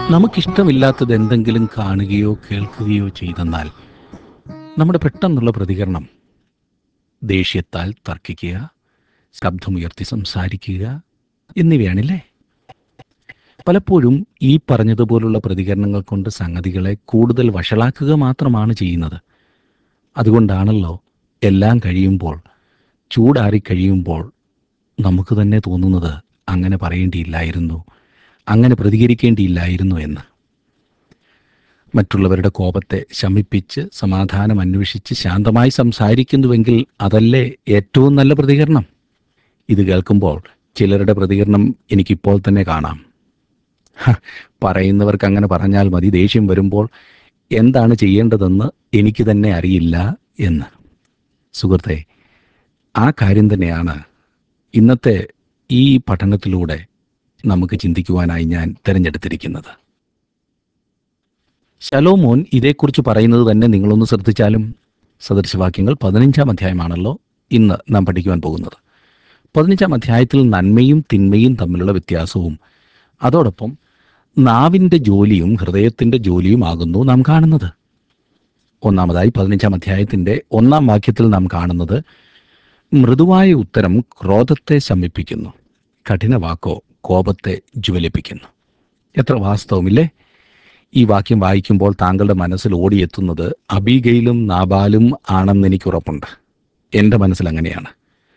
നമുക്കിഷ്ടമില്ലാത്തത് എന്തെങ്കിലും കാണുകയോ കേൾക്കുകയോ ചെയ്തെന്നാൽ നമ്മുടെ പെട്ടെന്നുള്ള പ്രതികരണം ദേഷ്യത്താൽ തർക്കിക്കുക ശബ്ദമുയർത്തി സംസാരിക്കുക എന്നിവയാണില്ലേ പലപ്പോഴും ഈ പറഞ്ഞതുപോലുള്ള പ്രതികരണങ്ങൾ കൊണ്ട് സംഗതികളെ കൂടുതൽ വഷളാക്കുക മാത്രമാണ് ചെയ്യുന്നത് അതുകൊണ്ടാണല്ലോ എല്ലാം കഴിയുമ്പോൾ ചൂടാറി കഴിയുമ്പോൾ നമുക്ക് തന്നെ തോന്നുന്നത് അങ്ങനെ പറയേണ്ടിയില്ലായിരുന്നു അങ്ങനെ പ്രതികരിക്കേണ്ടിയില്ലായിരുന്നു എന്ന് മറ്റുള്ളവരുടെ കോപത്തെ ശമിപ്പിച്ച് സമാധാനം അന്വേഷിച്ച് ശാന്തമായി സംസാരിക്കുന്നുവെങ്കിൽ അതല്ലേ ഏറ്റവും നല്ല പ്രതികരണം ഇത് കേൾക്കുമ്പോൾ ചിലരുടെ പ്രതികരണം എനിക്കിപ്പോൾ തന്നെ കാണാം ഹ, പറയുന്നവർക്ക് അങ്ങനെ പറഞ്ഞാൽ മതി ദേഷ്യം വരുമ്പോൾ എന്താണ് ചെയ്യേണ്ടതെന്ന് എനിക്ക് തന്നെ അറിയില്ല എന്ന് സുഹൃത്തെ ആ കാര്യം തന്നെയാണ് ഇന്നത്തെ ഈ പഠനത്തിലൂടെ നമുക്ക് ചിന്തിക്കുവാനായി ഞാൻ തിരഞ്ഞെടുത്തിരിക്കുന്നത് ശലോമോൻ ഇതേക്കുറിച്ച് പറയുന്നത് തന്നെ നിങ്ങളൊന്ന് ശ്രദ്ധിച്ചാലും സദൃശവാക്യങ്ങൾ പതിനഞ്ചാം അധ്യായമാണല്ലോ ഇന്ന് നാം പഠിക്കുവാൻ പോകുന്നത് പതിനഞ്ചാം അധ്യായത്തിൽ നന്മയും തിന്മയും തമ്മിലുള്ള വ്യത്യാസവും അതോടൊപ്പം നാവിൻ്റെ ജോലിയും ഹൃദയത്തിൻ്റെ ജോലിയുമാകുന്നു നാം കാണുന്നത് ഒന്നാമതായി പതിനഞ്ചാം അധ്യായത്തിൻ്റെ ഒന്നാം വാക്യത്തിൽ നാം കാണുന്നത് മൃദുവായ ഉത്തരം ക്രോധത്തെ ശമിപ്പിക്കുന്നു കഠിന വാക്കോ കോപത്തെ ജ്വലിപ്പിക്കുന്നു എത്ര വാസ്തവമില്ലേ ഈ വാക്യം വായിക്കുമ്പോൾ താങ്കളുടെ മനസ്സിൽ ഓടിയെത്തുന്നത് അബീഗയിലും നാബാലും ആണെന്ന് എനിക്ക് ഉറപ്പുണ്ട് എൻ്റെ മനസ്സിൽ അങ്ങനെയാണ്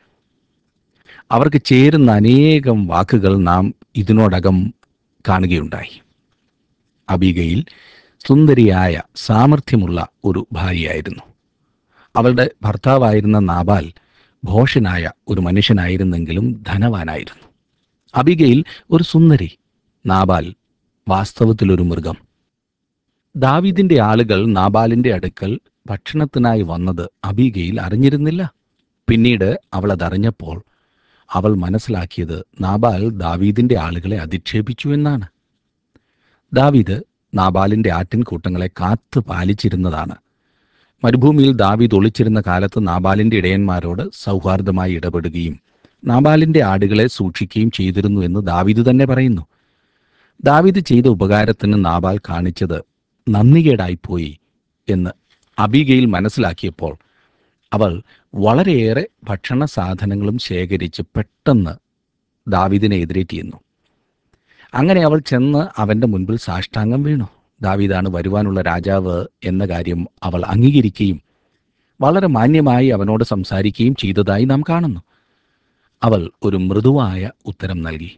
അവർക്ക് ചേരുന്ന അനേകം വാക്കുകൾ നാം ഇതിനോടകം കാണുകയുണ്ടായി അബീഗയിൽ സുന്ദരിയായ സാമർഥ്യമുള്ള ഒരു ഭാര്യയായിരുന്നു അവളുടെ ഭർത്താവായിരുന്ന നാബാൽ ഭോഷനായ ഒരു മനുഷ്യനായിരുന്നെങ്കിലും ധനവാനായിരുന്നു അബിഗയിൽ ഒരു സുന്ദരി നാബാൽ വാസ്തവത്തിൽ ഒരു മൃഗം ദാവീദിന്റെ ആളുകൾ നാബാലിന്റെ അടുക്കൽ ഭക്ഷണത്തിനായി വന്നത് അബിഗയിൽ അറിഞ്ഞിരുന്നില്ല പിന്നീട് അവൾ അതറിഞ്ഞപ്പോൾ അവൾ മനസ്സിലാക്കിയത് നാബാൽ ദാവീദിന്റെ ആളുകളെ അധിക്ഷേപിച്ചു എന്നാണ് ദാവീദ് നാബാലിന്റെ ആട്ടിൻകൂട്ടങ്ങളെ കാത്തു പാലിച്ചിരുന്നതാണ് മരുഭൂമിയിൽ ദാവീദ് ഒളിച്ചിരുന്ന കാലത്ത് നാബാലിന്റെ ഇടയന്മാരോട് സൗഹാർദ്ദമായി ഇടപെടുകയും നാബാലിന്റെ ആടുകളെ സൂക്ഷിക്കുകയും ചെയ്തിരുന്നു എന്ന് ദാവീദ് തന്നെ പറയുന്നു ദാവീദ് ചെയ്ത ഉപകാരത്തിന് നാബാൽ കാണിച്ചത് നന്ദികേടായിപ്പോയി എന്ന് അബിഗയിൽ മനസ്സിലാക്കിയപ്പോൾ അവൾ വളരെയേറെ ഭക്ഷണ സാധനങ്ങളും ശേഖരിച്ച് പെട്ടെന്ന് ദാവീദിനെ എതിരേറ്റിയെന്നു അങ്ങനെ അവൾ ചെന്ന് അവന്റെ മുൻപിൽ സാഷ്ടാംഗം വീണു ദാവീദാണ് വരുവാനുള്ള രാജാവ് എന്ന കാര്യം അവൾ അംഗീകരിക്കുകയും വളരെ മാന്യമായി അവനോട് സംസാരിക്കുകയും ചെയ്തതായി നാം കാണുന്നു അവൾ ഒരു മൃദുവായ ഉത്തരം നൽകി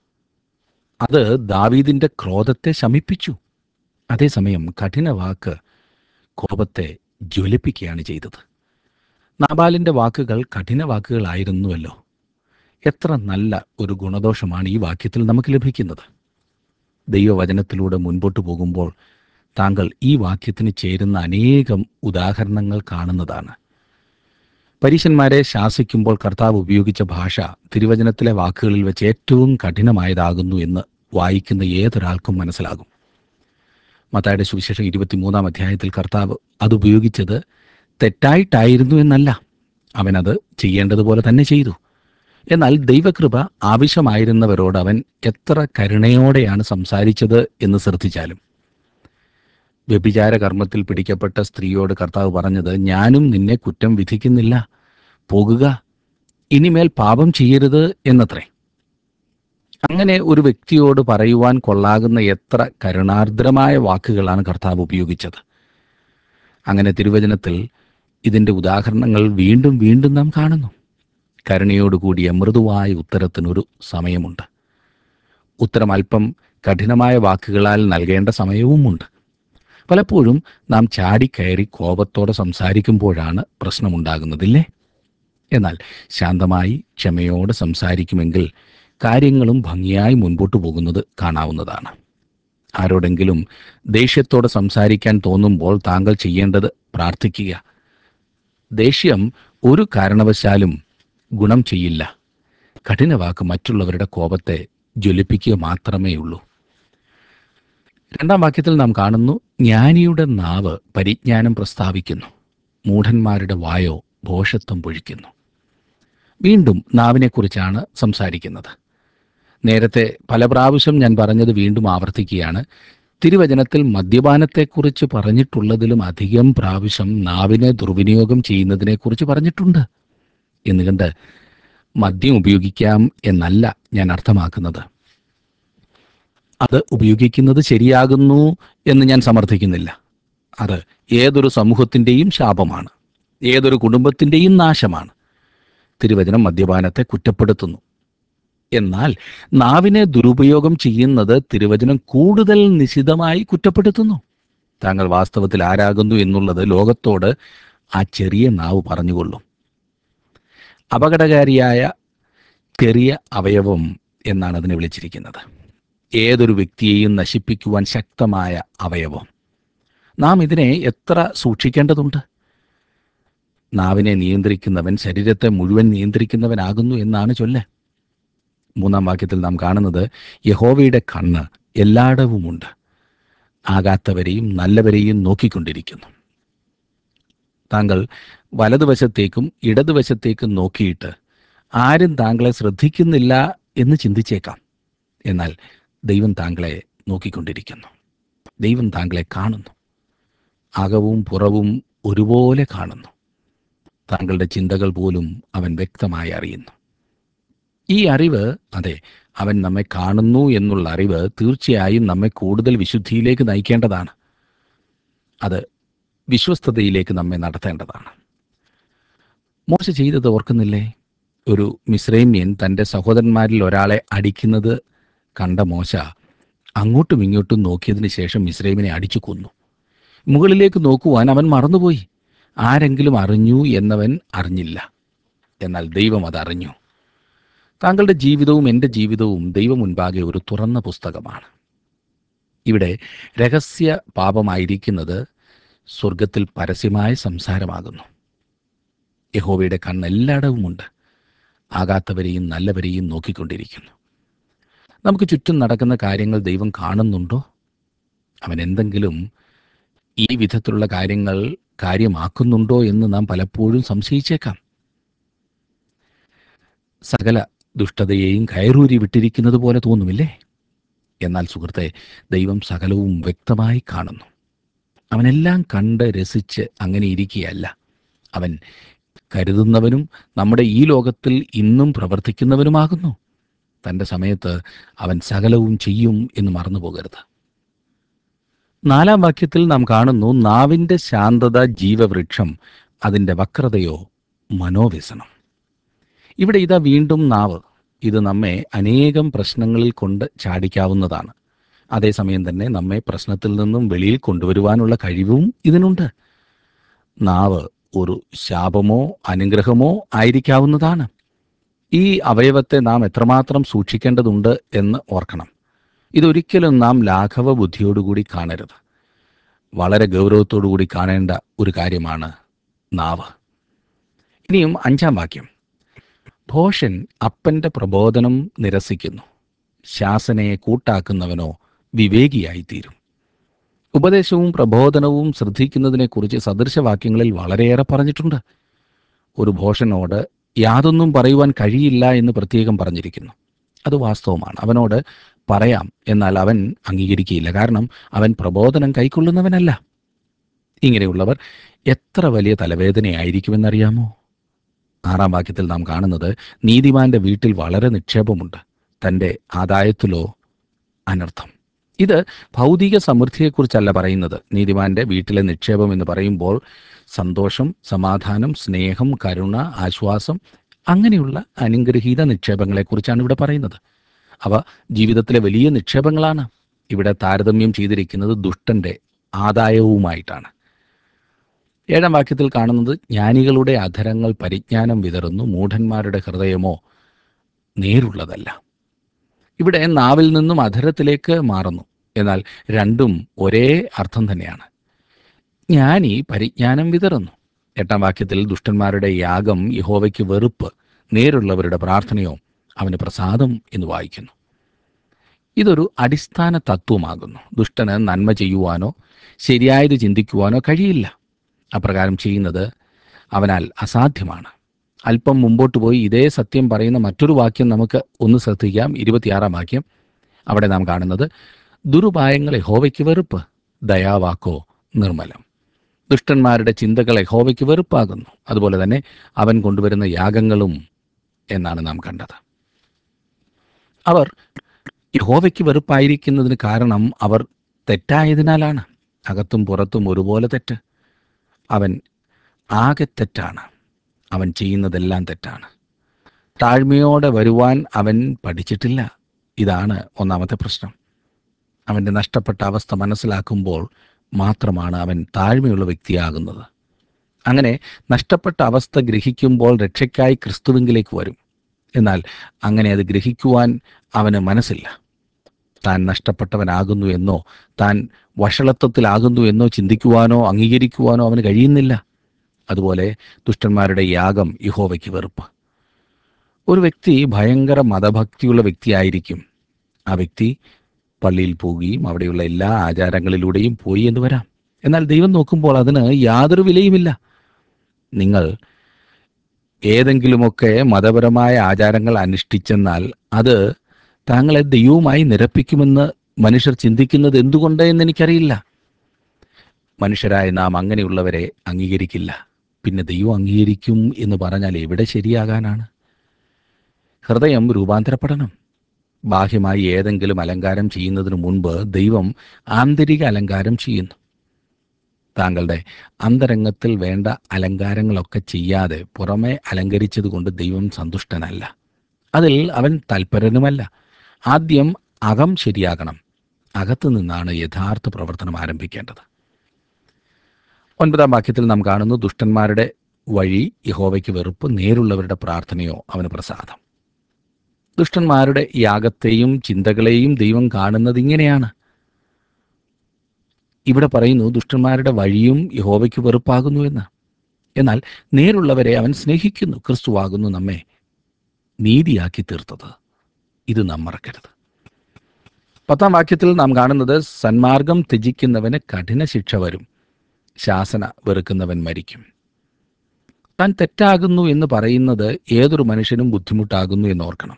അത് ദാവീദിന്റെ ക്രോധത്തെ ശമിപ്പിച്ചു അതേസമയം കഠിന വാക്ക് കോപത്തെ ജ്വലിപ്പിക്കുകയാണ് ചെയ്തത് നാബാലിന്റെ വാക്കുകൾ കഠിന വാക്കുകളായിരുന്നുവല്ലോ എത്ര നല്ല ഒരു ഗുണദോഷമാണ് ഈ വാക്യത്തിൽ നമുക്ക് ലഭിക്കുന്നത് ദൈവവചനത്തിലൂടെ മുൻപോട്ട് പോകുമ്പോൾ താങ്കൾ ഈ വാക്യത്തിന് ചേരുന്ന അനേകം ഉദാഹരണങ്ങൾ കാണുന്നതാണ് പരീശന്മാരെ ശാസിക്കുമ്പോൾ കർത്താവ് ഉപയോഗിച്ച ഭാഷ തിരുവചനത്തിലെ വാക്കുകളിൽ വെച്ച് ഏറ്റവും കഠിനമായതാകുന്നു എന്ന് വായിക്കുന്ന ഏതൊരാൾക്കും മനസ്സിലാകും മത്തായുടെ സുവിശേഷം ഇരുപത്തിമൂന്നാം അധ്യായത്തിൽ കർത്താവ് അത് ഉപയോഗിച്ചത് തെറ്റായിട്ടായിരുന്നു എന്നല്ല അവനത് ചെയ്യേണ്ടതുപോലെ തന്നെ ചെയ്തു എന്നാൽ ദൈവകൃപ ആവശ്യമായിരുന്നവരോട് അവൻ എത്ര കരുണയോടെയാണ് സംസാരിച്ചത് എന്ന് ശ്രദ്ധിച്ചാലും വ്യഭിചാര കർമ്മത്തിൽ പിടിക്കപ്പെട്ട സ്ത്രീയോട് കർത്താവ് പറഞ്ഞത് ഞാനും നിന്നെ കുറ്റം വിധിക്കുന്നില്ല പോകുക ഇനിമേൽ പാപം ചെയ്യരുത് എന്നത്രേ അങ്ങനെ ഒരു വ്യക്തിയോട് പറയുവാൻ കൊള്ളാകുന്ന എത്ര കരുണാർദ്രമായ വാക്കുകളാണ് കർത്താവ് ഉപയോഗിച്ചത് അങ്ങനെ തിരുവചനത്തിൽ ഇതിൻ്റെ ഉദാഹരണങ്ങൾ വീണ്ടും വീണ്ടും നാം കാണുന്നു കരുണയോടുകൂടിയ മൃദുവായ ഉത്തരത്തിനൊരു സമയമുണ്ട് ഉത്തരം അല്പം കഠിനമായ വാക്കുകളാൽ നൽകേണ്ട സമയവുമുണ്ട് പലപ്പോഴും നാം ചാടിക്കയറി കോപത്തോടെ സംസാരിക്കുമ്പോഴാണ് പ്രശ്നമുണ്ടാകുന്നതില്ലേ എന്നാൽ ശാന്തമായി ക്ഷമയോടെ സംസാരിക്കുമെങ്കിൽ കാര്യങ്ങളും ഭംഗിയായി മുൻപോട്ട് പോകുന്നത് കാണാവുന്നതാണ് ആരോടെങ്കിലും ദേഷ്യത്തോടെ സംസാരിക്കാൻ തോന്നുമ്പോൾ താങ്കൾ ചെയ്യേണ്ടത് പ്രാർത്ഥിക്കുക ദേഷ്യം ഒരു കാരണവശാലും ഗുണം ചെയ്യില്ല കഠിനവാക്ക് മറ്റുള്ളവരുടെ കോപത്തെ ജ്വലിപ്പിക്കുക മാത്രമേ ഉള്ളൂ രണ്ടാം വാക്യത്തിൽ നാം കാണുന്നു ജ്ഞാനിയുടെ നാവ് പരിജ്ഞാനം പ്രസ്താവിക്കുന്നു മൂഢന്മാരുടെ വായോ ഭോഷത്വം പൊഴിക്കുന്നു വീണ്ടും നാവിനെക്കുറിച്ചാണ് സംസാരിക്കുന്നത് നേരത്തെ പല പ്രാവശ്യം ഞാൻ പറഞ്ഞത് വീണ്ടും ആവർത്തിക്കുകയാണ് തിരുവചനത്തിൽ മദ്യപാനത്തെക്കുറിച്ച് പറഞ്ഞിട്ടുള്ളതിലും അധികം പ്രാവശ്യം നാവിനെ ദുർവിനിയോഗം ചെയ്യുന്നതിനെക്കുറിച്ച് പറഞ്ഞിട്ടുണ്ട് എന്നുകണ്ട് മദ്യം ഉപയോഗിക്കാം എന്നല്ല ഞാൻ അർത്ഥമാക്കുന്നത് അത് ഉപയോഗിക്കുന്നത് ശരിയാകുന്നു എന്ന് ഞാൻ സമർത്ഥിക്കുന്നില്ല അത് ഏതൊരു സമൂഹത്തിൻ്റെയും ശാപമാണ് ഏതൊരു കുടുംബത്തിൻ്റെയും നാശമാണ് തിരുവചനം മദ്യപാനത്തെ കുറ്റപ്പെടുത്തുന്നു എന്നാൽ നാവിനെ ദുരുപയോഗം ചെയ്യുന്നത് തിരുവചനം കൂടുതൽ നിശിതമായി കുറ്റപ്പെടുത്തുന്നു താങ്കൾ വാസ്തവത്തിൽ ആരാകുന്നു എന്നുള്ളത് ലോകത്തോട് ആ ചെറിയ നാവ് പറഞ്ഞുകൊള്ളും അപകടകാരിയായ ചെറിയ അവയവം എന്നാണ് അതിനെ വിളിച്ചിരിക്കുന്നത് ഏതൊരു വ്യക്തിയെയും നശിപ്പിക്കുവാൻ ശക്തമായ അവയവം നാം ഇതിനെ എത്ര സൂക്ഷിക്കേണ്ടതുണ്ട് നാവിനെ നിയന്ത്രിക്കുന്നവൻ ശരീരത്തെ മുഴുവൻ നിയന്ത്രിക്കുന്നവനാകുന്നു എന്നാണ് ചൊല്ല് മൂന്നാം വാക്യത്തിൽ നാം കാണുന്നത് യഹോവയുടെ കണ്ണ് എല്ലായിടവുമുണ്ട് ആകാത്തവരെയും നല്ലവരെയും നോക്കിക്കൊണ്ടിരിക്കുന്നു താങ്കൾ വലതുവശത്തേക്കും ഇടതുവശത്തേക്കും നോക്കിയിട്ട് ആരും താങ്കളെ ശ്രദ്ധിക്കുന്നില്ല എന്ന് ചിന്തിച്ചേക്കാം എന്നാൽ ദൈവം താങ്കളെ നോക്കിക്കൊണ്ടിരിക്കുന്നു ദൈവം താങ്കളെ കാണുന്നു അകവും പുറവും ഒരുപോലെ കാണുന്നു താങ്കളുടെ ചിന്തകൾ പോലും അവൻ വ്യക്തമായി അറിയുന്നു ഈ അറിവ് അതെ അവൻ നമ്മെ കാണുന്നു എന്നുള്ള അറിവ് തീർച്ചയായും നമ്മെ കൂടുതൽ വിശുദ്ധിയിലേക്ക് നയിക്കേണ്ടതാണ് അത് വിശ്വസ്തതയിലേക്ക് നമ്മെ നടത്തേണ്ടതാണ് മോശ ചെയ്തത് ഓർക്കുന്നില്ലേ ഒരു മിശ്രൈമ്യൻ തൻ്റെ സഹോദരന്മാരിൽ ഒരാളെ അടിക്കുന്നത് കണ്ട മോശ അങ്ങോട്ടും ഇങ്ങോട്ടും നോക്കിയതിന് ശേഷം മിശ്രൈമിനെ അടിച്ചു കൊന്നു മുകളിലേക്ക് നോക്കുവാൻ അവൻ മറന്നുപോയി ആരെങ്കിലും അറിഞ്ഞു എന്നവൻ അറിഞ്ഞില്ല എന്നാൽ ദൈവം അത് അറിഞ്ഞു താങ്കളുടെ ജീവിതവും എൻ്റെ ജീവിതവും ദൈവം മുൻപാകെ ഒരു തുറന്ന പുസ്തകമാണ് ഇവിടെ രഹസ്യ പാപമായിരിക്കുന്നത് സ്വർഗത്തിൽ പരസ്യമായ സംസാരമാകുന്നു യഹോവയുടെ കണ്ണ് എല്ലായിടവുമുണ്ട് ആകാത്തവരെയും നല്ലവരെയും നോക്കിക്കൊണ്ടിരിക്കുന്നു നമുക്ക് ചുറ്റും നടക്കുന്ന കാര്യങ്ങൾ ദൈവം കാണുന്നുണ്ടോ അവൻ എന്തെങ്കിലും ഈ വിധത്തിലുള്ള കാര്യങ്ങൾ കാര്യമാക്കുന്നുണ്ടോ എന്ന് നാം പലപ്പോഴും സംശയിച്ചേക്കാം സകല ദുഷ്ടതയെയും കയറൂരി വിട്ടിരിക്കുന്നത് പോലെ തോന്നുമില്ലേ എന്നാൽ സുഹൃത്തെ ദൈവം സകലവും വ്യക്തമായി കാണുന്നു അവനെല്ലാം കണ്ട് രസിച്ച് അങ്ങനെ ഇരിക്കുകയല്ല അവൻ കരുതുന്നവനും നമ്മുടെ ഈ ലോകത്തിൽ ഇന്നും പ്രവർത്തിക്കുന്നവനുമാകുന്നു തൻ്റെ സമയത്ത് അവൻ സകലവും ചെയ്യും എന്ന് മറന്നു പോകരുത് നാലാം വാക്യത്തിൽ നാം കാണുന്നു നാവിൻ്റെ ശാന്തത ജീവവൃക്ഷം അതിൻ്റെ വക്രതയോ മനോവ്യസനം ഇവിടെ ഇതാ വീണ്ടും നാവ് ഇത് നമ്മെ അനേകം പ്രശ്നങ്ങളിൽ കൊണ്ട് ചാടിക്കാവുന്നതാണ് അതേസമയം തന്നെ നമ്മെ പ്രശ്നത്തിൽ നിന്നും വെളിയിൽ കൊണ്ടുവരുവാനുള്ള കഴിവും ഇതിനുണ്ട് നാവ് ഒരു ശാപമോ അനുഗ്രഹമോ ആയിരിക്കാവുന്നതാണ് ഈ അവയവത്തെ നാം എത്രമാത്രം സൂക്ഷിക്കേണ്ടതുണ്ട് എന്ന് ഓർക്കണം ഇതൊരിക്കലും നാം ലാഘവ ബുദ്ധിയോടുകൂടി കാണരുത് വളരെ ഗൗരവത്തോടുകൂടി കാണേണ്ട ഒരു കാര്യമാണ് നാവ് ഇനിയും അഞ്ചാം വാക്യം ഭോഷൻ അപ്പന്റെ പ്രബോധനം നിരസിക്കുന്നു ശാസനയെ കൂട്ടാക്കുന്നവനോ വിവേകിയായിത്തീരും ഉപദേശവും പ്രബോധനവും ശ്രദ്ധിക്കുന്നതിനെക്കുറിച്ച് സദൃശവാക്യങ്ങളിൽ വളരെയേറെ പറഞ്ഞിട്ടുണ്ട് ഒരു ഭോഷനോട് യാതൊന്നും പറയുവാൻ കഴിയില്ല എന്ന് പ്രത്യേകം പറഞ്ഞിരിക്കുന്നു അത് വാസ്തവമാണ് അവനോട് പറയാം എന്നാൽ അവൻ അംഗീകരിക്കുകയില്ല കാരണം അവൻ പ്രബോധനം കൈക്കൊള്ളുന്നവനല്ല ഇങ്ങനെയുള്ളവർ എത്ര വലിയ തലവേദനയായിരിക്കുമെന്നറിയാമോ ആറാം വാക്യത്തിൽ നാം കാണുന്നത് നീതിമാന്റെ വീട്ടിൽ വളരെ നിക്ഷേപമുണ്ട് തൻ്റെ ആദായത്തിലോ അനർത്ഥം ഇത് ഭൗതിക സമൃദ്ധിയെക്കുറിച്ചല്ല പറയുന്നത് നീതിമാന്റെ വീട്ടിലെ നിക്ഷേപം എന്ന് പറയുമ്പോൾ സന്തോഷം സമാധാനം സ്നേഹം കരുണ ആശ്വാസം അങ്ങനെയുള്ള അനുഗ്രഹീത നിക്ഷേപങ്ങളെക്കുറിച്ചാണ് ഇവിടെ പറയുന്നത് അവ ജീവിതത്തിലെ വലിയ നിക്ഷേപങ്ങളാണ് ഇവിടെ താരതമ്യം ചെയ്തിരിക്കുന്നത് ദുഷ്ടന്റെ ആദായവുമായിട്ടാണ് ഏഴാം വാക്യത്തിൽ കാണുന്നത് ജ്ഞാനികളുടെ അധരങ്ങൾ പരിജ്ഞാനം വിതറുന്നു മൂഢന്മാരുടെ ഹൃദയമോ നേരുള്ളതല്ല ഇവിടെ നാവിൽ നിന്നും അധരത്തിലേക്ക് മാറുന്നു എന്നാൽ രണ്ടും ഒരേ അർത്ഥം തന്നെയാണ് ജ്ഞാനി പരിജ്ഞാനം വിതറുന്നു എട്ടാം വാക്യത്തിൽ ദുഷ്ടന്മാരുടെ യാഗം യഹോവയ്ക്ക് വെറുപ്പ് നേരുള്ളവരുടെ പ്രാർത്ഥനയോ അവന് പ്രസാദം എന്ന് വായിക്കുന്നു ഇതൊരു അടിസ്ഥാന തത്വമാകുന്നു ദുഷ്ടന് നന്മ ചെയ്യുവാനോ ശരിയായത് ചിന്തിക്കുവാനോ കഴിയില്ല അപ്രകാരം ചെയ്യുന്നത് അവനാൽ അസാധ്യമാണ് അല്പം മുമ്പോട്ട് പോയി ഇതേ സത്യം പറയുന്ന മറ്റൊരു വാക്യം നമുക്ക് ഒന്ന് ശ്രദ്ധിക്കാം ഇരുപത്തിയാറാം വാക്യം അവിടെ നാം കാണുന്നത് ദുരുപായങ്ങൾ യഹോവയ്ക്ക് വെറുപ്പ് ദയാവാക്കോ നിർമ്മലം ദുഷ്ടന്മാരുടെ ചിന്തകൾ യഹോവയ്ക്ക് വെറുപ്പാകുന്നു അതുപോലെ തന്നെ അവൻ കൊണ്ടുവരുന്ന യാഗങ്ങളും എന്നാണ് നാം കണ്ടത് അവർ യഹോവയ്ക്ക് വെറുപ്പായിരിക്കുന്നതിന് കാരണം അവർ തെറ്റായതിനാലാണ് അകത്തും പുറത്തും ഒരുപോലെ തെറ്റ് അവൻ ആകെ തെറ്റാണ് അവൻ ചെയ്യുന്നതെല്ലാം തെറ്റാണ് താഴ്മയോടെ വരുവാൻ അവൻ പഠിച്ചിട്ടില്ല ഇതാണ് ഒന്നാമത്തെ പ്രശ്നം അവൻ്റെ നഷ്ടപ്പെട്ട അവസ്ഥ മനസ്സിലാക്കുമ്പോൾ മാത്രമാണ് അവൻ താഴ്മയുള്ള വ്യക്തിയാകുന്നത് അങ്ങനെ നഷ്ടപ്പെട്ട അവസ്ഥ ഗ്രഹിക്കുമ്പോൾ രക്ഷയ്ക്കായി ക്രിസ്തുവിങ്കിലേക്ക് വരും എന്നാൽ അങ്ങനെ അത് ഗ്രഹിക്കുവാൻ അവന് മനസ്സില്ല താൻ നഷ്ടപ്പെട്ടവനാകുന്നു എന്നോ താൻ വഷളത്വത്തിലാകുന്നു എന്നോ ചിന്തിക്കുവാനോ അംഗീകരിക്കുവാനോ അവന് കഴിയുന്നില്ല അതുപോലെ ദുഷ്ടന്മാരുടെ യാഗം യഹോവയ്ക്ക് വെറുപ്പ് ഒരു വ്യക്തി ഭയങ്കര മതഭക്തിയുള്ള വ്യക്തിയായിരിക്കും ആ വ്യക്തി പള്ളിയിൽ പോവുകയും അവിടെയുള്ള എല്ലാ ആചാരങ്ങളിലൂടെയും പോയി എന്ന് വരാം എന്നാൽ ദൈവം നോക്കുമ്പോൾ അതിന് യാതൊരു വിലയുമില്ല നിങ്ങൾ ഏതെങ്കിലുമൊക്കെ മതപരമായ ആചാരങ്ങൾ അനുഷ്ഠിച്ചെന്നാൽ അത് താങ്കളെ ദൈവവുമായി നിരപ്പിക്കുമെന്ന് മനുഷ്യർ ചിന്തിക്കുന്നത് എന്തുകൊണ്ട് എന്ന് എനിക്കറിയില്ല മനുഷ്യരായ നാം അങ്ങനെയുള്ളവരെ അംഗീകരിക്കില്ല പിന്നെ ദൈവം അംഗീകരിക്കും എന്ന് പറഞ്ഞാൽ എവിടെ ശരിയാകാനാണ് ഹൃദയം രൂപാന്തരപ്പെടണം ബാഹ്യമായി ഏതെങ്കിലും അലങ്കാരം ചെയ്യുന്നതിന് മുൻപ് ദൈവം ആന്തരിക അലങ്കാരം ചെയ്യുന്നു താങ്കളുടെ അന്തരംഗത്തിൽ വേണ്ട അലങ്കാരങ്ങളൊക്കെ ചെയ്യാതെ പുറമെ അലങ്കരിച്ചതുകൊണ്ട് ദൈവം സന്തുഷ്ടനല്ല അതിൽ അവൻ തൽപരനുമല്ല ആദ്യം അകം ശരിയാകണം അകത്തു നിന്നാണ് യഥാർത്ഥ പ്രവർത്തനം ആരംഭിക്കേണ്ടത് ഒൻപതാം വാക്യത്തിൽ നാം കാണുന്നു ദുഷ്ടന്മാരുടെ വഴി യഹോവയ്ക്ക് വെറുപ്പ് നേരുള്ളവരുടെ പ്രാർത്ഥനയോ അവന് പ്രസാദം ദുഷ്ടന്മാരുടെ യാഗത്തെയും ചിന്തകളെയും ദൈവം കാണുന്നത് ഇങ്ങനെയാണ് ഇവിടെ പറയുന്നു ദുഷ്ടന്മാരുടെ വഴിയും യഹോവയ്ക്ക് വെറുപ്പാകുന്നു എന്ന് എന്നാൽ നേരുള്ളവരെ അവൻ സ്നേഹിക്കുന്നു ക്രിസ്തുവാകുന്നു നമ്മെ നീതിയാക്കി തീർത്തത് ഇത് നാം മറക്കരുത് പത്താം വാക്യത്തിൽ നാം കാണുന്നത് സന്മാർഗം ത്യജിക്കുന്നവന് കഠിന ശിക്ഷ വരും ശാസന വെറുക്കുന്നവൻ മരിക്കും താൻ തെറ്റാകുന്നു എന്ന് പറയുന്നത് ഏതൊരു മനുഷ്യനും ബുദ്ധിമുട്ടാകുന്നു എന്ന് ഓർക്കണം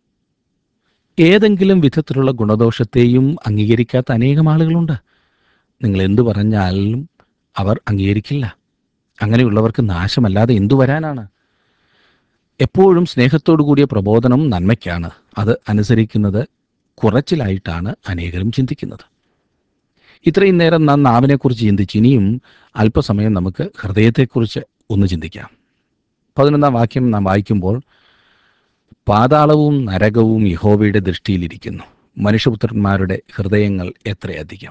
ഏതെങ്കിലും വിധത്തിലുള്ള ഗുണദോഷത്തെയും അംഗീകരിക്കാത്ത അനേകം ആളുകളുണ്ട് നിങ്ങൾ എന്തു പറഞ്ഞാലും അവർ അംഗീകരിക്കില്ല അങ്ങനെയുള്ളവർക്ക് നാശമല്ലാതെ എന്തു വരാനാണ് എപ്പോഴും സ്നേഹത്തോടു കൂടിയ പ്രബോധനം നന്മയ്ക്കാണ് അത് അനുസരിക്കുന്നത് കുറച്ചിലായിട്ടാണ് അനേകരും ചിന്തിക്കുന്നത് ഇത്രയും നേരം നാം നാവിനെക്കുറിച്ച് ചിന്തിച്ച് ഇനിയും അല്പസമയം നമുക്ക് ഹൃദയത്തെക്കുറിച്ച് ഒന്ന് ചിന്തിക്കാം പതിനൊന്നാം വാക്യം നാം വായിക്കുമ്പോൾ പാതാളവും നരകവും യഹോവയുടെ ദൃഷ്ടിയിലിരിക്കുന്നു മനുഷ്യപുത്രന്മാരുടെ ഹൃദയങ്ങൾ എത്രയധികം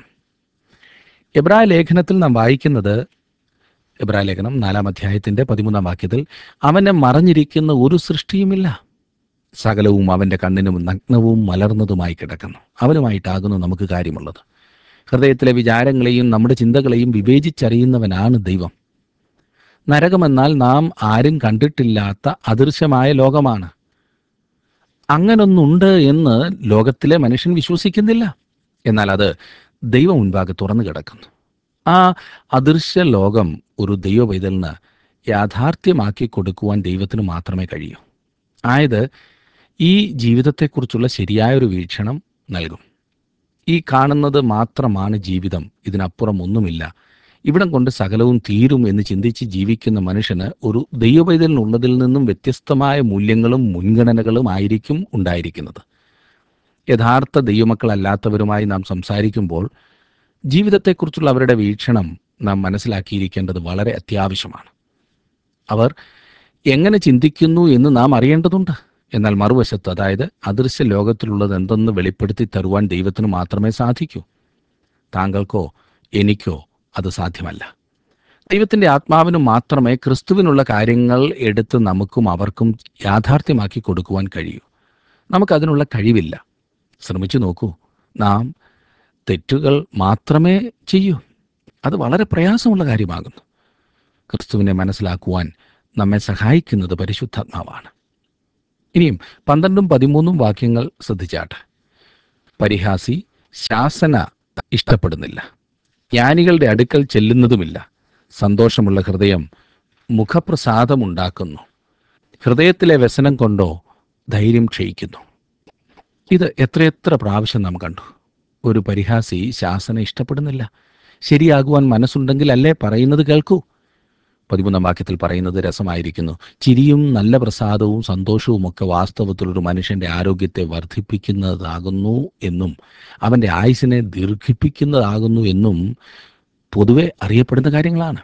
എബ്രായ ലേഖനത്തിൽ നാം വായിക്കുന്നത് എബ്രായ ലേഖനം നാലാം അധ്യായത്തിന്റെ പതിമൂന്നാം വാക്യത്തിൽ അവനെ മറഞ്ഞിരിക്കുന്ന ഒരു സൃഷ്ടിയുമില്ല സകലവും അവന്റെ കണ്ണിനും നഗ്നവും മലർന്നതുമായി കിടക്കുന്നു അവനുമായിട്ടാകുന്നു നമുക്ക് കാര്യമുള്ളത് ഹൃദയത്തിലെ വിചാരങ്ങളെയും നമ്മുടെ ചിന്തകളെയും വിവേചിച്ചറിയുന്നവനാണ് ദൈവം നരകമെന്നാൽ നാം ആരും കണ്ടിട്ടില്ലാത്ത അദൃശ്യമായ ലോകമാണ് അങ്ങനൊന്നുണ്ട് എന്ന് ലോകത്തിലെ മനുഷ്യൻ വിശ്വസിക്കുന്നില്ല എന്നാൽ അത് ദൈവം മുൻപാകെ തുറന്നു കിടക്കുന്നു ആ അദൃശ്യ ലോകം ഒരു ദൈവ പൈതലിന് യാഥാർത്ഥ്യമാക്കി കൊടുക്കുവാൻ ദൈവത്തിന് മാത്രമേ കഴിയൂ ആയത് ഈ ജീവിതത്തെക്കുറിച്ചുള്ള ശരിയായൊരു വീക്ഷണം നൽകും ഈ കാണുന്നത് മാത്രമാണ് ജീവിതം ഇതിനപ്പുറം ഒന്നുമില്ല ഇവിടം കൊണ്ട് സകലവും തീരും എന്ന് ചിന്തിച്ച് ജീവിക്കുന്ന മനുഷ്യന് ഒരു ദൈവപൈതലിനുള്ളതിൽ നിന്നും വ്യത്യസ്തമായ മൂല്യങ്ങളും മുൻഗണനകളും ആയിരിക്കും ഉണ്ടായിരിക്കുന്നത് യഥാർത്ഥ ദൈവമക്കളല്ലാത്തവരുമായി നാം സംസാരിക്കുമ്പോൾ ജീവിതത്തെക്കുറിച്ചുള്ള അവരുടെ വീക്ഷണം നാം മനസ്സിലാക്കിയിരിക്കേണ്ടത് വളരെ അത്യാവശ്യമാണ് അവർ എങ്ങനെ ചിന്തിക്കുന്നു എന്ന് നാം അറിയേണ്ടതുണ്ട് എന്നാൽ മറുവശത്ത് അതായത് അദൃശ്യ ലോകത്തിലുള്ളത് എന്തെന്ന് വെളിപ്പെടുത്തി തരുവാൻ ദൈവത്തിന് മാത്രമേ സാധിക്കൂ താങ്കൾക്കോ എനിക്കോ അത് സാധ്യമല്ല ദൈവത്തിൻ്റെ ആത്മാവിന് മാത്രമേ ക്രിസ്തുവിനുള്ള കാര്യങ്ങൾ എടുത്ത് നമുക്കും അവർക്കും യാഥാർത്ഥ്യമാക്കി കൊടുക്കുവാൻ കഴിയൂ നമുക്കതിനുള്ള കഴിവില്ല ശ്രമിച്ചു നോക്കൂ നാം തെറ്റുകൾ മാത്രമേ ചെയ്യൂ അത് വളരെ പ്രയാസമുള്ള കാര്യമാകുന്നു ക്രിസ്തുവിനെ മനസ്സിലാക്കുവാൻ നമ്മെ സഹായിക്കുന്നത് പരിശുദ്ധാത്മാവാണ് ഇനിയും പന്ത്രണ്ടും പതിമൂന്നും വാക്യങ്ങൾ ശ്രദ്ധിച്ചാട്ടെ പരിഹാസി ശാസന ഇഷ്ടപ്പെടുന്നില്ല ജ്ഞാനികളുടെ അടുക്കൽ ചെല്ലുന്നതുമില്ല സന്തോഷമുള്ള ഹൃദയം മുഖപ്രസാദമുണ്ടാക്കുന്നു ഹൃദയത്തിലെ വ്യസനം കൊണ്ടോ ധൈര്യം ക്ഷയിക്കുന്നു ഇത് എത്രയെത്ര പ്രാവശ്യം നാം കണ്ടു ഒരു പരിഹാസി ശാസന ഇഷ്ടപ്പെടുന്നില്ല ശരിയാകുവാൻ മനസ്സുണ്ടെങ്കിൽ അല്ലേ പറയുന്നത് കേൾക്കൂ പതിമൂന്നാം വാക്യത്തിൽ പറയുന്നത് രസമായിരിക്കുന്നു ചിരിയും നല്ല പ്രസാദവും സന്തോഷവും ഒക്കെ വാസ്തവത്തിൽ ഒരു മനുഷ്യന്റെ ആരോഗ്യത്തെ വർദ്ധിപ്പിക്കുന്നതാകുന്നു എന്നും അവന്റെ ആയുസിനെ ദീർഘിപ്പിക്കുന്നതാകുന്നു എന്നും പൊതുവെ അറിയപ്പെടുന്ന കാര്യങ്ങളാണ്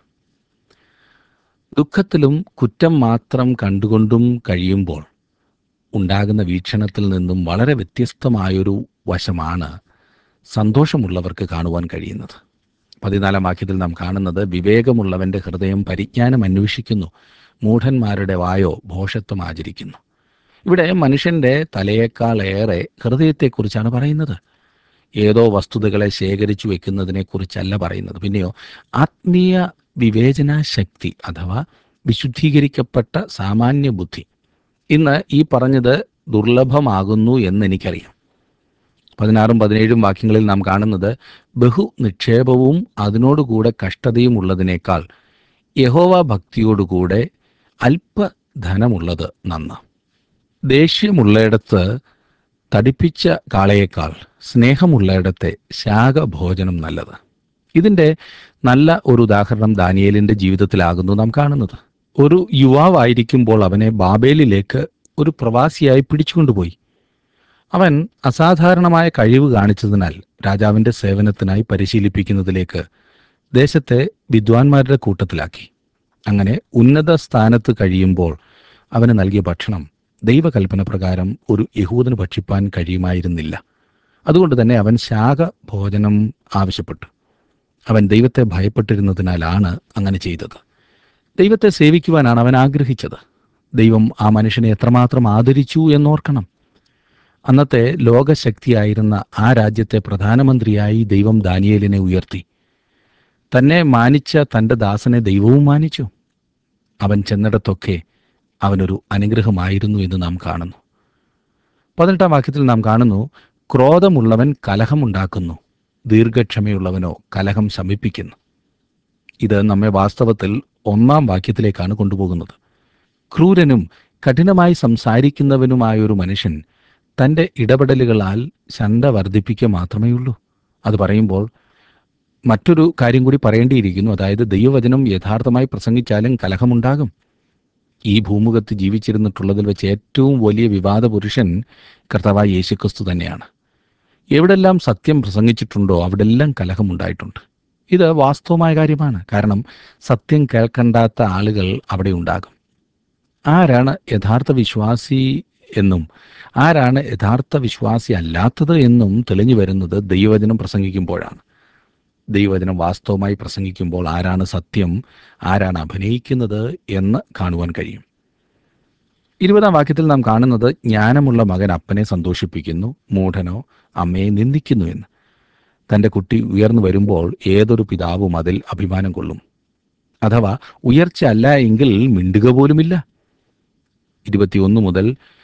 ദുഃഖത്തിലും കുറ്റം മാത്രം കണ്ടുകൊണ്ടും കഴിയുമ്പോൾ ഉണ്ടാകുന്ന വീക്ഷണത്തിൽ നിന്നും വളരെ വ്യത്യസ്തമായൊരു വശമാണ് സന്തോഷമുള്ളവർക്ക് കാണുവാൻ കഴിയുന്നത് പതിനാലാം വാക്യത്തിൽ നാം കാണുന്നത് വിവേകമുള്ളവന്റെ ഹൃദയം പരിജ്ഞാനം അന്വേഷിക്കുന്നു മൂഢന്മാരുടെ വായോ ഭോഷത്വം ആചരിക്കുന്നു ഇവിടെ മനുഷ്യന്റെ തലയേക്കാളേറെ ഹൃദയത്തെക്കുറിച്ചാണ് പറയുന്നത് ഏതോ വസ്തുതകളെ ശേഖരിച്ചു വെക്കുന്നതിനെ കുറിച്ചല്ല പറയുന്നത് പിന്നെയോ ആത്മീയ വിവേചന ശക്തി അഥവാ വിശുദ്ധീകരിക്കപ്പെട്ട സാമാന്യ ബുദ്ധി ഇന്ന് ഈ പറഞ്ഞത് ദുർലഭമാകുന്നു എന്ന് എനിക്കറിയാം പതിനാറും പതിനേഴും വാക്യങ്ങളിൽ നാം കാണുന്നത് ബഹു നിക്ഷേപവും അതിനോടുകൂടെ കഷ്ടതയും ഉള്ളതിനേക്കാൾ യഹോവ ഭക്തിയോടുകൂടെ അല്പധനമുള്ളത് നന്ന് ദേഷ്യമുള്ളയിടത്ത് തടിപ്പിച്ച കാളയേക്കാൾ സ്നേഹമുള്ളയിടത്തെ ശാഖഭോജനം നല്ലത് ഇതിൻ്റെ നല്ല ഒരു ഉദാഹരണം ദാനിയേലിൻ്റെ ജീവിതത്തിലാകുന്നു നാം കാണുന്നത് ഒരു യുവാവായിരിക്കുമ്പോൾ അവനെ ബാബേലിലേക്ക് ഒരു പ്രവാസിയായി പിടിച്ചുകൊണ്ടുപോയി അവൻ അസാധാരണമായ കഴിവ് കാണിച്ചതിനാൽ രാജാവിന്റെ സേവനത്തിനായി പരിശീലിപ്പിക്കുന്നതിലേക്ക് ദേശത്തെ വിദ്വാൻമാരുടെ കൂട്ടത്തിലാക്കി അങ്ങനെ ഉന്നത സ്ഥാനത്ത് കഴിയുമ്പോൾ അവന് നൽകിയ ഭക്ഷണം ദൈവകൽപ്പന പ്രകാരം ഒരു യഹൂദന് ഭക്ഷിപ്പാൻ കഴിയുമായിരുന്നില്ല അതുകൊണ്ട് തന്നെ അവൻ ശാഖ ഭോജനം ആവശ്യപ്പെട്ടു അവൻ ദൈവത്തെ ഭയപ്പെട്ടിരുന്നതിനാലാണ് അങ്ങനെ ചെയ്തത് ദൈവത്തെ സേവിക്കുവാനാണ് അവൻ ആഗ്രഹിച്ചത് ദൈവം ആ മനുഷ്യനെ എത്രമാത്രം ആദരിച്ചു എന്നോർക്കണം അന്നത്തെ ലോകശക്തിയായിരുന്ന ആ രാജ്യത്തെ പ്രധാനമന്ത്രിയായി ദൈവം ദാനിയേലിനെ ഉയർത്തി തന്നെ മാനിച്ച തൻ്റെ ദാസനെ ദൈവവും മാനിച്ചു അവൻ ചെന്നിടത്തൊക്കെ അവനൊരു അനുഗ്രഹമായിരുന്നു എന്ന് നാം കാണുന്നു പതിനെട്ടാം വാക്യത്തിൽ നാം കാണുന്നു ക്രോധമുള്ളവൻ കലഹമുണ്ടാക്കുന്നു ദീർഘക്ഷമയുള്ളവനോ കലഹം ശമിപ്പിക്കുന്നു ഇത് നമ്മെ വാസ്തവത്തിൽ ഒന്നാം വാക്യത്തിലേക്കാണ് കൊണ്ടുപോകുന്നത് ക്രൂരനും കഠിനമായി സംസാരിക്കുന്നവനുമായൊരു മനുഷ്യൻ തൻ്റെ ഇടപെടലുകളാൽ ശണ്ട വർദ്ധിപ്പിക്കുക മാത്രമേ ഉള്ളൂ അത് പറയുമ്പോൾ മറ്റൊരു കാര്യം കൂടി പറയേണ്ടിയിരിക്കുന്നു അതായത് ദൈവവചനം യഥാർത്ഥമായി പ്രസംഗിച്ചാലും കലഹമുണ്ടാകും ഈ ഭൂമുഖത്ത് ജീവിച്ചിരുന്നിട്ടുള്ളതിൽ വെച്ച് ഏറ്റവും വലിയ വിവാദ പുരുഷൻ കർത്താവായ യേശുക്രിസ്തു തന്നെയാണ് എവിടെല്ലാം സത്യം പ്രസംഗിച്ചിട്ടുണ്ടോ അവിടെല്ലാം കലഹമുണ്ടായിട്ടുണ്ട് ഇത് വാസ്തവമായ കാര്യമാണ് കാരണം സത്യം കേൾക്കണ്ടാത്ത ആളുകൾ അവിടെ ഉണ്ടാകും ആരാണ് യഥാർത്ഥ വിശ്വാസി എന്നും ആരാണ് യഥാർത്ഥ വിശ്വാസി അല്ലാത്തത് എന്നും തെളിഞ്ഞു വരുന്നത് ദൈവവചനം പ്രസംഗിക്കുമ്പോഴാണ് ദൈവവചനം വാസ്തവമായി പ്രസംഗിക്കുമ്പോൾ ആരാണ് സത്യം ആരാണ് അഭിനയിക്കുന്നത് എന്ന് കാണുവാൻ കഴിയും ഇരുപതാം വാക്യത്തിൽ നാം കാണുന്നത് ജ്ഞാനമുള്ള മകൻ അപ്പനെ സന്തോഷിപ്പിക്കുന്നു മൂഢനോ അമ്മയെ നിന്ദിക്കുന്നു എന്ന് തൻ്റെ കുട്ടി ഉയർന്നു വരുമ്പോൾ ഏതൊരു പിതാവും അതിൽ അഭിമാനം കൊള്ളും അഥവാ ഉയർച്ച അല്ല എങ്കിൽ മിണ്ടുക പോലുമില്ല ഇരുപത്തിയൊന്ന് മുതൽ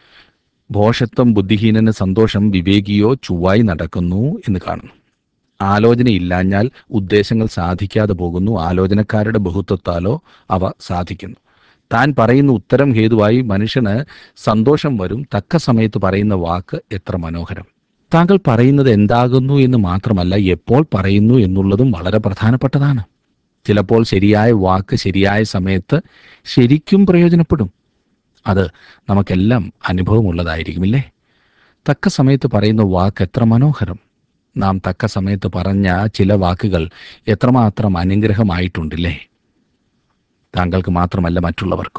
ഭോഷത്വം ബുദ്ധിഹീനന് സന്തോഷം വിവേകിയോ ചൊവ്വായി നടക്കുന്നു എന്ന് കാണുന്നു ആലോചനയില്ലാഞ്ഞാൽ ഉദ്ദേശങ്ങൾ സാധിക്കാതെ പോകുന്നു ആലോചനക്കാരുടെ ബഹുത്വത്താലോ അവ സാധിക്കുന്നു താൻ പറയുന്ന ഉത്തരം ഹേതുവായി മനുഷ്യന് സന്തോഷം വരും തക്ക സമയത്ത് പറയുന്ന വാക്ക് എത്ര മനോഹരം താങ്കൾ പറയുന്നത് എന്താകുന്നു എന്ന് മാത്രമല്ല എപ്പോൾ പറയുന്നു എന്നുള്ളതും വളരെ പ്രധാനപ്പെട്ടതാണ് ചിലപ്പോൾ ശരിയായ വാക്ക് ശരിയായ സമയത്ത് ശരിക്കും പ്രയോജനപ്പെടും അത് നമുക്കെല്ലാം അനുഭവമുള്ളതായിരിക്കുമില്ലേ തക്ക സമയത്ത് പറയുന്ന വാക്ക് എത്ര മനോഹരം നാം തക്ക സമയത്ത് പറഞ്ഞ ചില വാക്കുകൾ എത്രമാത്രം അനുഗ്രഹമായിട്ടുണ്ടില്ലേ താങ്കൾക്ക് മാത്രമല്ല മറ്റുള്ളവർക്കും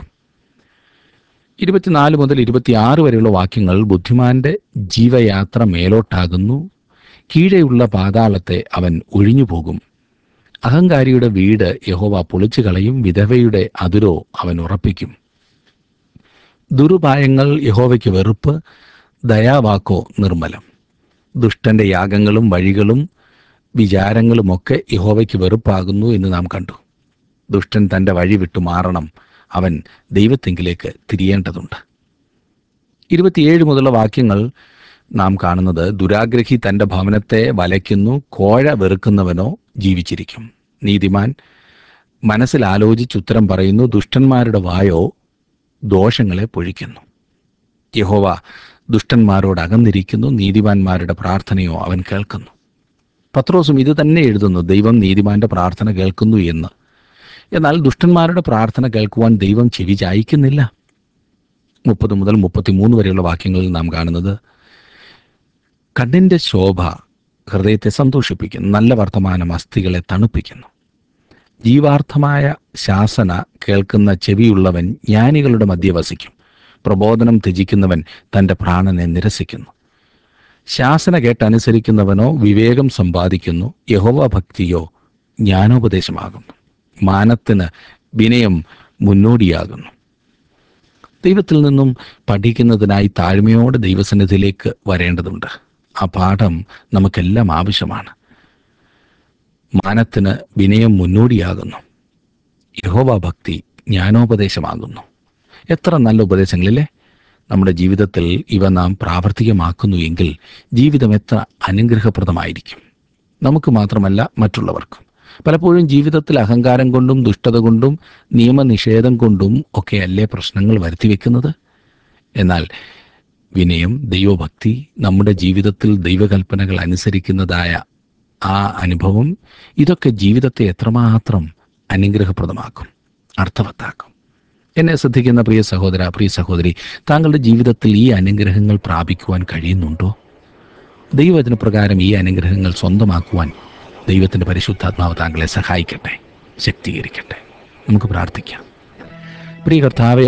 ഇരുപത്തിനാല് മുതൽ ഇരുപത്തിയാറ് വരെയുള്ള വാക്യങ്ങൾ ബുദ്ധിമാന്റെ ജീവയാത്ര മേലോട്ടാകുന്നു കീഴെയുള്ള പാതാളത്തെ അവൻ ഒഴിഞ്ഞു പോകും അഹങ്കാരിയുടെ വീട് യഹോവ പൊളിച്ചു കളയും വിധവയുടെ അതിരോ അവൻ ഉറപ്പിക്കും ദുരുപായങ്ങൾ യഹോവയ്ക്ക് വെറുപ്പ് ദയാവാക്കോ നിർമ്മലം ദുഷ്ടന്റെ യാഗങ്ങളും വഴികളും വിചാരങ്ങളുമൊക്കെ യഹോവയ്ക്ക് വെറുപ്പാകുന്നു എന്ന് നാം കണ്ടു ദുഷ്ടൻ തൻ്റെ വഴി വിട്ടു മാറണം അവൻ ദൈവത്തെങ്കിലേക്ക് തിരിയേണ്ടതുണ്ട് ഇരുപത്തിയേഴ് മുതലുള്ള വാക്യങ്ങൾ നാം കാണുന്നത് ദുരാഗ്രഹി തൻ്റെ ഭവനത്തെ വലയ്ക്കുന്നു കോഴ വെറുക്കുന്നവനോ ജീവിച്ചിരിക്കും നീതിമാൻ മനസ്സിൽ ആലോചിച്ച് ഉത്തരം പറയുന്നു ദുഷ്ടന്മാരുടെ വായോ ദോഷങ്ങളെ പൊഴിക്കുന്നു യഹോവ ദുഷ്ടന്മാരോട് അകന്നിരിക്കുന്നു നീതിമാന്മാരുടെ പ്രാർത്ഥനയോ അവൻ കേൾക്കുന്നു പത്രോസും ഇത് തന്നെ എഴുതുന്നു ദൈവം നീതിമാന്റെ പ്രാർത്ഥന കേൾക്കുന്നു എന്ന് എന്നാൽ ദുഷ്ടന്മാരുടെ പ്രാർത്ഥന കേൾക്കുവാൻ ദൈവം ചെവി ചായ്ക്കുന്നില്ല മുപ്പത് മുതൽ മുപ്പത്തിമൂന്ന് വരെയുള്ള വാക്യങ്ങളിൽ നാം കാണുന്നത് കണ്ണിന്റെ ശോഭ ഹൃദയത്തെ സന്തോഷിപ്പിക്കുന്നു നല്ല വർത്തമാനം അസ്ഥികളെ തണുപ്പിക്കുന്നു ജീവാർത്ഥമായ ശാസന കേൾക്കുന്ന ചെവിയുള്ളവൻ ജ്ഞാനികളുടെ മധ്യ വസിക്കും പ്രബോധനം ത്യജിക്കുന്നവൻ തൻ്റെ പ്രാണനെ നിരസിക്കുന്നു ശാസന കേട്ടനുസരിക്കുന്നവനോ വിവേകം സമ്പാദിക്കുന്നു യഹോവ ഭക്തിയോ ജ്ഞാനോപദേശമാകുന്നു മാനത്തിന് വിനയം മുന്നോടിയാകുന്നു ദൈവത്തിൽ നിന്നും പഠിക്കുന്നതിനായി താഴ്മയോടെ ദൈവസന്നിധിയിലേക്ക് വരേണ്ടതുണ്ട് ആ പാഠം നമുക്കെല്ലാം ആവശ്യമാണ് മാനത്തിന് വിനയം മുന്നോടിയാകുന്നു യഹോവ ഭക്തി ജ്ഞാനോപദേശമാകുന്നു എത്ര നല്ല ഉപദേശങ്ങളില്ലേ നമ്മുടെ ജീവിതത്തിൽ ഇവ നാം പ്രാവർത്തികമാക്കുന്നു എങ്കിൽ ജീവിതം എത്ര അനുഗ്രഹപ്രദമായിരിക്കും നമുക്ക് മാത്രമല്ല മറ്റുള്ളവർക്കും പലപ്പോഴും ജീവിതത്തിൽ അഹങ്കാരം കൊണ്ടും ദുഷ്ടത കൊണ്ടും നിയമനിഷേധം കൊണ്ടും ഒക്കെയല്ലേ പ്രശ്നങ്ങൾ വരുത്തിവെക്കുന്നത് എന്നാൽ വിനയം ദൈവഭക്തി നമ്മുടെ ജീവിതത്തിൽ ദൈവകൽപ്പനകൾ അനുസരിക്കുന്നതായ ആ അനുഭവം ഇതൊക്കെ ജീവിതത്തെ എത്രമാത്രം അനുഗ്രഹപ്രദമാക്കും അർത്ഥവത്താക്കും എന്നെ ശ്രദ്ധിക്കുന്ന പ്രിയ സഹോദര പ്രിയ സഹോദരി താങ്കളുടെ ജീവിതത്തിൽ ഈ അനുഗ്രഹങ്ങൾ പ്രാപിക്കുവാൻ കഴിയുന്നുണ്ടോ ദൈവവചനപ്രകാരം ഈ അനുഗ്രഹങ്ങൾ സ്വന്തമാക്കുവാൻ ദൈവത്തിൻ്റെ പരിശുദ്ധാത്മാവ് താങ്കളെ സഹായിക്കട്ടെ ശക്തീകരിക്കട്ടെ നമുക്ക് പ്രാർത്ഥിക്കാം പ്രിയ കർത്താവെ